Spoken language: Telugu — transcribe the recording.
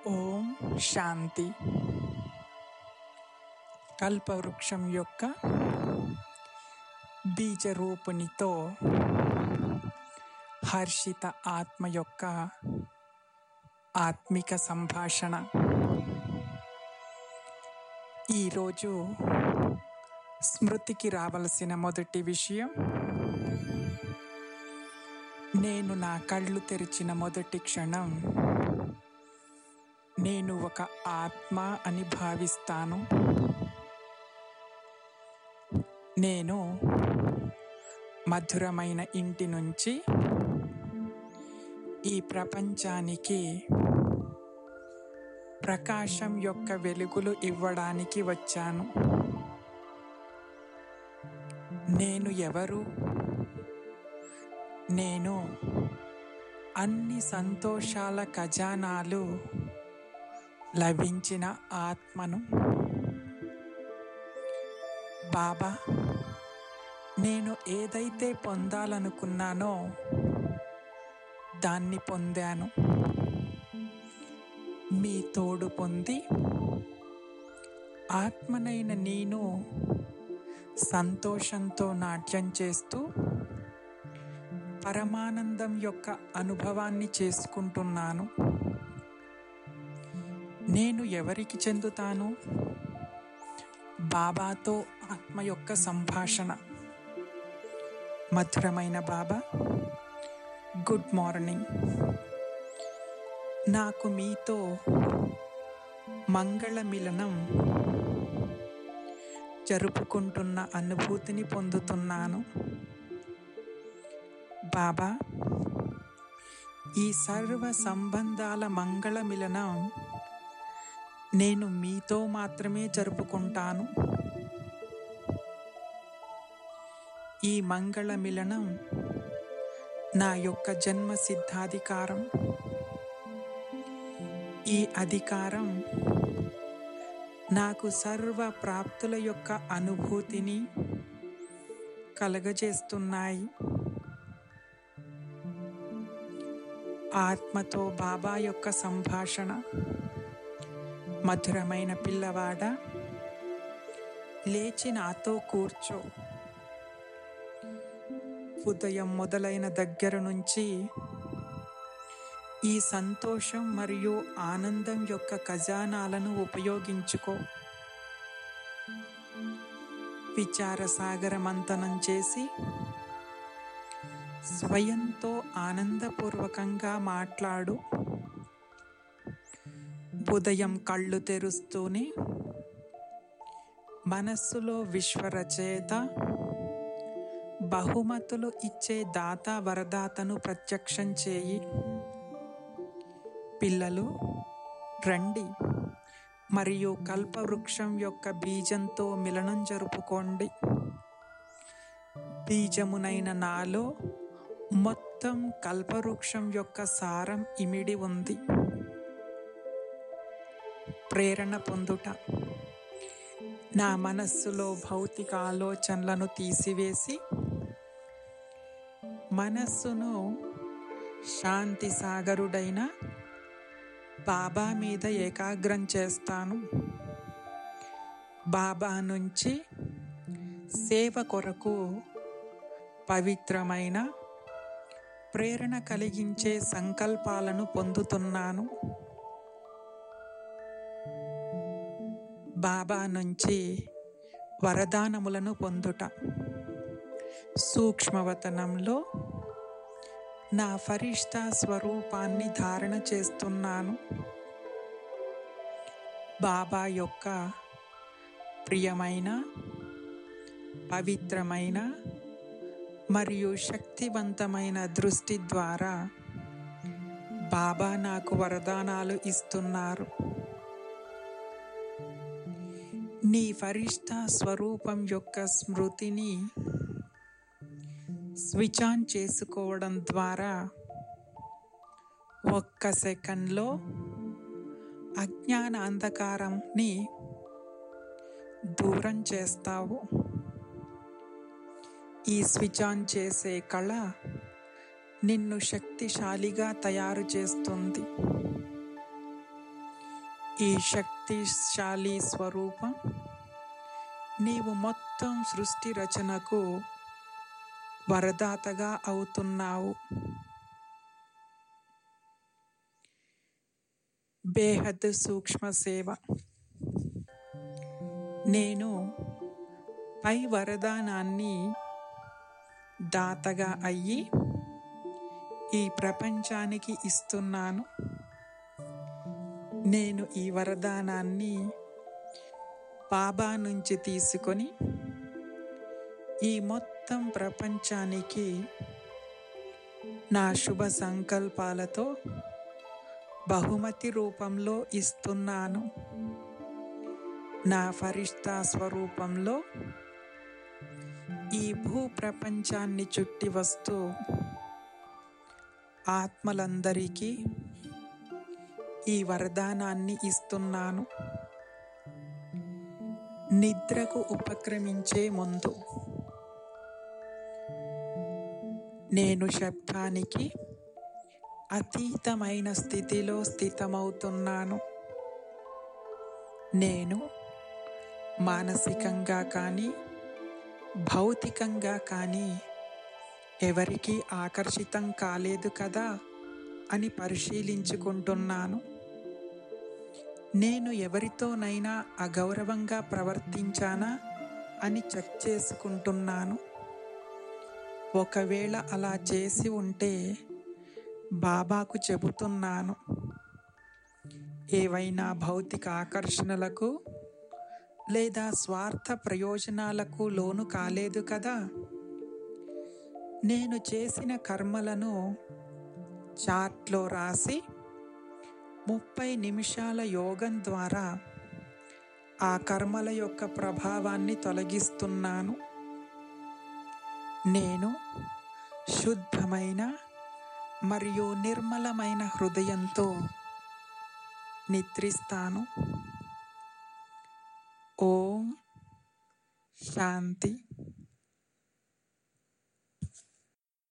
ఓం శాంతి కల్పవృక్షం యొక్క బీజరూపునితో హర్షిత ఆత్మ యొక్క ఆత్మిక సంభాషణ ఈరోజు స్మృతికి రావలసిన మొదటి విషయం నేను నా కళ్ళు తెరిచిన మొదటి క్షణం నేను ఒక ఆత్మ అని భావిస్తాను నేను మధురమైన ఇంటి నుంచి ఈ ప్రపంచానికి ప్రకాశం యొక్క వెలుగులు ఇవ్వడానికి వచ్చాను నేను ఎవరు నేను అన్ని సంతోషాల ఖజానాలు లభించిన ఆత్మను బాబా నేను ఏదైతే పొందాలనుకున్నానో దాన్ని పొందాను మీ తోడు పొంది ఆత్మనైన నేను సంతోషంతో నాట్యం చేస్తూ పరమానందం యొక్క అనుభవాన్ని చేసుకుంటున్నాను నేను ఎవరికి చెందుతాను బాబాతో ఆత్మ యొక్క సంభాషణ మధురమైన బాబా గుడ్ మార్నింగ్ నాకు మీతో మంగళ మిలనం జరుపుకుంటున్న అనుభూతిని పొందుతున్నాను బాబా ఈ సర్వ సంబంధాల మంగళ మిలనం నేను మీతో మాత్రమే జరుపుకుంటాను ఈ మంగళ మిలనం నా యొక్క జన్మ సిద్ధాధికారం ఈ అధికారం నాకు సర్వ ప్రాప్తుల యొక్క అనుభూతిని కలగజేస్తున్నాయి ఆత్మతో బాబా యొక్క సంభాషణ మధురమైన పిల్లవాడ లేచి నాతో కూర్చో ఉదయం మొదలైన దగ్గర నుంచి ఈ సంతోషం మరియు ఆనందం యొక్క ఖజానాలను ఉపయోగించుకో విచార సాగర మంతనం చేసి స్వయంతో ఆనందపూర్వకంగా మాట్లాడు ఉదయం కళ్ళు తెరుస్తూనే మనస్సులో విశ్వరచయిత బహుమతులు ఇచ్చే దాత వరదాతను ప్రత్యక్షం చేయి పిల్లలు రండి మరియు కల్పవృక్షం యొక్క బీజంతో మిలనం జరుపుకోండి బీజమునైన నాలో మొత్తం కల్పవృక్షం యొక్క సారం ఇమిడి ఉంది ప్రేరణ పొందుట నా మనస్సులో భౌతిక ఆలోచనలను తీసివేసి మనస్సును శాంతి సాగరుడైన బాబా మీద ఏకాగ్రం చేస్తాను బాబా నుంచి సేవ కొరకు పవిత్రమైన ప్రేరణ కలిగించే సంకల్పాలను పొందుతున్నాను బాబా నుంచి వరదానములను పొందుట సూక్ష్మవతనంలో నా ఫరిష్తా స్వరూపాన్ని ధారణ చేస్తున్నాను బాబా యొక్క ప్రియమైన పవిత్రమైన మరియు శక్తివంతమైన దృష్టి ద్వారా బాబా నాకు వరదానాలు ఇస్తున్నారు నీ ఫరిష్ట స్వరూపం యొక్క స్మృతిని స్విచ్ ఆన్ చేసుకోవడం ద్వారా ఒక్క సెకండ్లో అజ్ఞాన అంధకారంని దూరం చేస్తావు ఈ స్విచ్ ఆన్ చేసే కళ నిన్ను శక్తిశాలిగా తయారు చేస్తుంది ఈ శక్తిశాలి స్వరూపం నీవు మొత్తం సృష్టి రచనకు వరదాతగా అవుతున్నావు బేహద్ సూక్ష్మ సేవ నేను పై వరదానాన్ని దాతగా అయ్యి ఈ ప్రపంచానికి ఇస్తున్నాను నేను ఈ వరదానాన్ని బాబా నుంచి తీసుకొని ఈ మొత్తం ప్రపంచానికి నా శుభ సంకల్పాలతో బహుమతి రూపంలో ఇస్తున్నాను నా ఫరిష్తా స్వరూపంలో ఈ భూ ప్రపంచాన్ని చుట్టి వస్తూ ఆత్మలందరికీ ఈ వరదానాన్ని ఇస్తున్నాను నిద్రకు ఉపక్రమించే ముందు నేను శబ్దానికి అతీతమైన స్థితిలో స్థితమవుతున్నాను నేను మానసికంగా కానీ భౌతికంగా కానీ ఎవరికీ ఆకర్షితం కాలేదు కదా అని పరిశీలించుకుంటున్నాను నేను ఎవరితోనైనా అగౌరవంగా ప్రవర్తించానా అని చెక్ చేసుకుంటున్నాను ఒకవేళ అలా చేసి ఉంటే బాబాకు చెబుతున్నాను ఏవైనా భౌతిక ఆకర్షణలకు లేదా స్వార్థ ప్రయోజనాలకు లోను కాలేదు కదా నేను చేసిన కర్మలను చార్ట్లో రాసి ముప్పై నిమిషాల యోగం ద్వారా ఆ కర్మల యొక్క ప్రభావాన్ని తొలగిస్తున్నాను నేను శుద్ధమైన మరియు నిర్మలమైన హృదయంతో నిద్రిస్తాను ఓం శాంతి